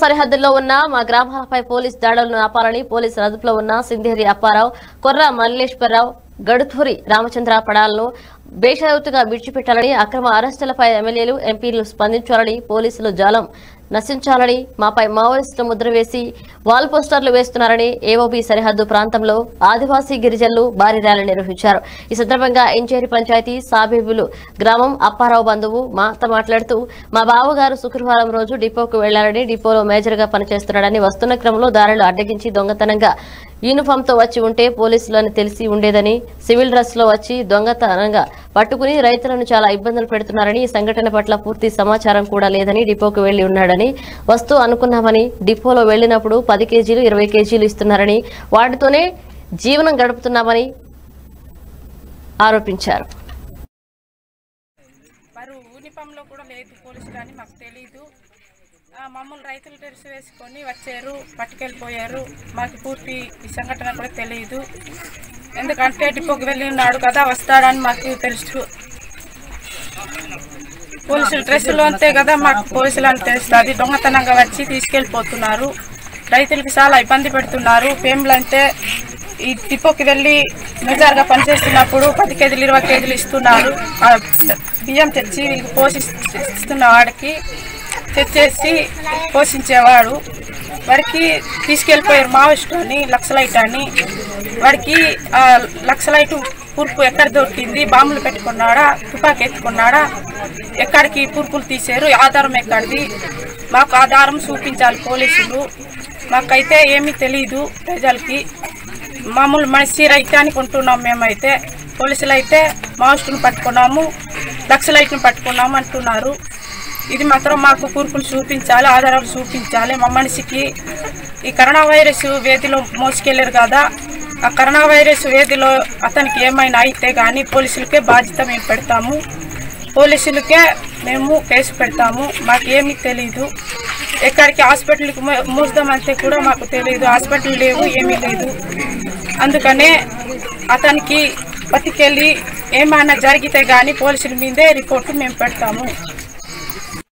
సరిహద్దుల్లో ఉన్న మా గ్రామాలపై పోలీస్ దాడులను ఆపాలని పోలీసుల అదుపులో ఉన్న సింధేరి అప్పారావు కొర్ర మల్లేశ్వరరావు గడుతూరి రామచంద్ర పడాలను బేషరతుగా విడిచిపెట్టాలని అక్రమ అరెస్టులపై ఎమ్మెల్యేలు ఎంపీలు స్పందించాలని పోలీసులు జాలం నశించాలని మాపై మావోయిస్టులు ముద్ర వేసి వాల్ పోస్టర్లు వేస్తున్నారని ఏఓబీ సరిహద్దు ప్రాంతంలో ఆదివాసీ గిరిజనులు భారీ ర్యాలీ నిర్వహించారు ఈ సందర్భంగా ఇంచేరి పంచాయతీ సాబీబులు గ్రామం అప్పారావు బంధువు మాతో మాట్లాడుతూ మా బావగారు శుక్రవారం రోజు డిపోకు వెళ్లారని డిపోలో మేజర్ గా పనిచేస్తున్నాడని వస్తున్న క్రమంలో దారిలో అడ్డగించి దొంగతనంగా యూనిఫామ్ తో వచ్చి ఉంటే పోలీసులు అని తెలిసి ఉండేదని సివిల్ డ్రెస్ లో వచ్చి దొంగతనంగా పట్టుకుని రైతులను చాలా ఇబ్బందులు పెడుతున్నారని ఈ సంఘటన పట్ల పూర్తి సమాచారం కూడా లేదని డిపోకు వెళ్లి ఉన్నాడని వస్తూ అనుకున్నామని డిపోలో వెళ్లినప్పుడు పది కేజీలు ఇరవై కేజీలు ఇస్తున్నారని వాటితోనే జీవనం గడుపుతున్నామని ఆరోపించారు వారు యూనిఫామ్లో కూడా లేదు పోలీసులు అని మాకు తెలీదు ఆ, మమ్మల్ని రైతులు తెరిసి వేసుకొని వచ్చారు పట్టుకెళ్ళిపోయారు మాకు పూర్తి ఈ సంఘటన కూడా తెలియదు ఎందుకంటే డిపోకి వెళ్ళి ఉన్నాడు కదా వస్తాడని మాకు తెలుసు పోలీసులు డ్రెస్సులు అంతే కదా మాకు పోలీసులు అని తెలుస్తుంది దొంగతనంగా వచ్చి తీసుకెళ్ళిపోతున్నారు రైతులకి చాలా ఇబ్బంది పెడుతున్నారు పేమ్లు అంటే ఈ డిపోకి వెళ్ళి మెజార్గా పనిచేస్తున్నప్పుడు పది కేజీలు ఇరవై కేజీలు ఇస్తున్నారు ఆ బియ్యం తెచ్చి వీళ్ళకి పోషిస్తున్న వాడికి తెచ్చేసి పోషించేవాడు వాడికి తీసుకెళ్ళిపోయారు మావోయిస్టు అని లక్షలైట్ అని వాడికి ఆ లక్షలైట్ పూర్పు ఎక్కడ దొరికింది బాంబులు పెట్టుకున్నాడా తుపాకీ ఎత్తుకున్నాడా ఎక్కడికి పూర్పులు తీశారు ఆధారం ఎక్కడిది మాకు ఆధారం చూపించాలి పోలీసులు మాకైతే ఏమీ తెలియదు ప్రజలకి మామూలు మనిషి రైతే అనుకుంటున్నాం మేమైతే పోలీసులు అయితే మావోయిస్టును పట్టుకున్నాము లక్షలైట్ను పట్టుకున్నాము అంటున్నారు ఇది మాత్రం మాకు కూర్పులు చూపించాలి ఆధారాలు చూపించాలి మా మనిషికి ఈ కరోనా వైరస్ వేదిలో మోసుకెళ్ళారు కదా ఆ కరోనా వైరస్ వేదిలో అతనికి ఏమైనా అయితే కానీ పోలీసులకే బాధ్యత మేము పెడతాము పోలీసులకే మేము కేసు పెడతాము మాకు ఏమీ తెలీదు ఎక్కడికి హాస్పిటల్కి మూ- మూస్తామంటే కూడా మాకు తెలియదు హాస్పిటల్ లేవు ఏమీ లేదు అందుకనే అతనికి పట్టుకెళ్ళి ఏమైనా జరిగితే కానీ పోలీసుల మీదే రిపోర్టు మేము పెడతాము